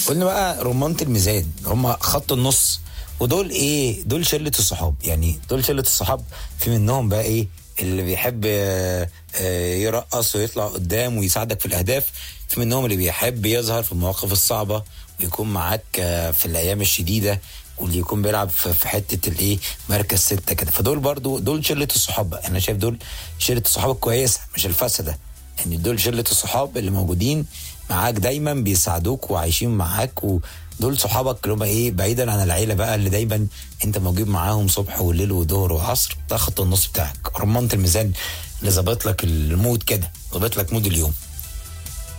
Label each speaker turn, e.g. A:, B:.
A: قلنا بقى رمانة الميزان هم خط النص ودول ايه دول شله الصحاب يعني دول شله الصحاب في منهم بقى ايه اللي بيحب آه، آه، يرقص ويطلع قدام ويساعدك في الاهداف في منهم اللي بيحب يظهر في المواقف الصعبه ويكون معاك آه، في الايام الشديده واللي يكون بيلعب في في حته الايه مركز سته كده فدول برضو دول شله الصحاب بقى انا شايف دول شله الصحاب الكويسه مش الفاسده يعني دول شله الصحاب اللي موجودين معاك دايما بيساعدوك وعايشين معاك ودول صحابك اللي هم ايه بعيدا عن العيله بقى اللي دايما انت موجود معاهم صبح وليل وظهر وعصر ده خط النص بتاعك رمانة الميزان اللي ظابط لك المود كده ظابط لك مود اليوم